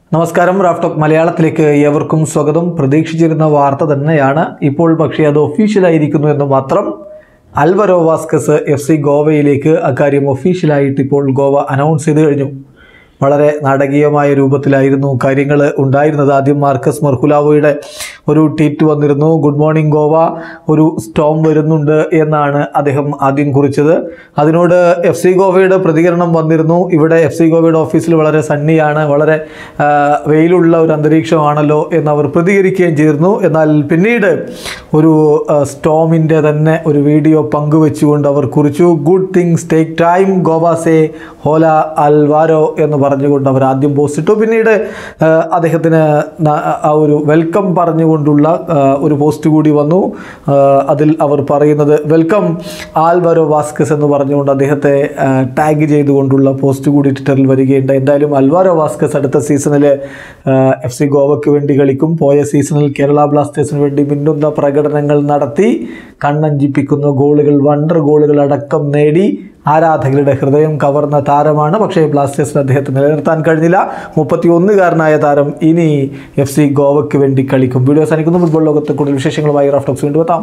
നമസ്കാരം റാഫ്ടോക്ക് മലയാളത്തിലേക്ക് ഏവർക്കും സ്വാഗതം പ്രതീക്ഷിച്ചിരുന്ന വാർത്ത തന്നെയാണ് ഇപ്പോൾ പക്ഷേ അത് ഒഫീഷ്യലായിരിക്കുന്നു എന്ന് മാത്രം അൽവരോ വാസ്കസ് എഫ് സി ഗോവയിലേക്ക് അക്കാര്യം ഒഫീഷ്യലായിട്ട് ഇപ്പോൾ ഗോവ അനൗൺസ് ചെയ്ത് കഴിഞ്ഞു വളരെ നാടകീയമായ രൂപത്തിലായിരുന്നു കാര്യങ്ങൾ ഉണ്ടായിരുന്നത് ആദ്യം മാർക്കസ് മർഹുലാവോയുടെ ഒരു ട്വീറ്റ് വന്നിരുന്നു ഗുഡ് മോർണിംഗ് ഗോവ ഒരു സ്റ്റോം വരുന്നുണ്ട് എന്നാണ് അദ്ദേഹം ആദ്യം കുറിച്ചത് അതിനോട് എഫ് സി ഗോവയുടെ പ്രതികരണം വന്നിരുന്നു ഇവിടെ എഫ് സി ഗോവയുടെ ഓഫീസിൽ വളരെ സണ്ണിയാണ് വളരെ ആ, വെയിലുള്ള ഒരു അന്തരീക്ഷമാണല്ലോ എന്ന് അവർ പ്രതികരിക്കുകയും ചെയ്തിരുന്നു എന്നാൽ പിന്നീട് ഒരു സ്റ്റോമിൻ്റെ തന്നെ ഒരു വീഡിയോ പങ്കുവെച്ചുകൊണ്ട് അവർ കുറിച്ചു good things take time Goa say hola Alvaro എന്ന് പറഞ്ഞുകൊണ്ട് അവർ ആദ്യം പോസ്റ്റ് ഇട്ടു പിന്നീട് ആ, അദ്ദേഹത്തിന് ന- ആ ഒരു വെൽക്കം പറഞ്ഞുകൊണ്ടുള്ള ആ, ഒരു പോസ്റ്റ് കൂടി വന്നു ആ, അതിൽ അവർ പറയുന്നത് വെൽക്കം ആൽവരോ വാസ്കസ് എന്ന് പറഞ്ഞുകൊണ്ട് അദ്ദേഹത്തെ ടാഗ് ചെയ്തുകൊണ്ടുള്ള പോസ്റ്റ് കൂടി ട്വിറ്ററിൽ വരികയുണ്ട് എന്തായാലും അൽവാരോ വാസ്കസ് അടുത്ത സീസണിൽ എഫ് സി ഗോവയ്ക്ക് വേണ്ടി കളിക്കും പോയ സീസണിൽ കേരള ബ്ലാസ്റ്റേഴ്സിന് വേണ്ടി മിന്നുന്ന പ്രകടനങ്ങൾ നടത്തി കണ്ണഞ്ചിപ്പിക്കുന്ന ഗോളുകൾ വണ്ടർ ഗോളുകൾ അടക്കം നേടി ആരാധകരുടെ ഹൃദയം കവർന്ന താരമാണ് പക്ഷേ ബ്ലാസ്റ്റേഴ്സിന് അദ്ദേഹത്തെ നിലനിർത്താൻ കഴിഞ്ഞില്ല മുപ്പത്തി ഒന്നുകാരനായ താരം ഇനി എഫ് സി ഗോവയ്ക്ക് വേണ്ടി കളിക്കും വീഡിയോ സാധിക്കുന്നു ഫുട്ബോൾ ലോകത്തെ കൂടുതൽ വിശേഷങ്ങളുമായി റഫ്ലക്സ് വീണ്ടും എത്താം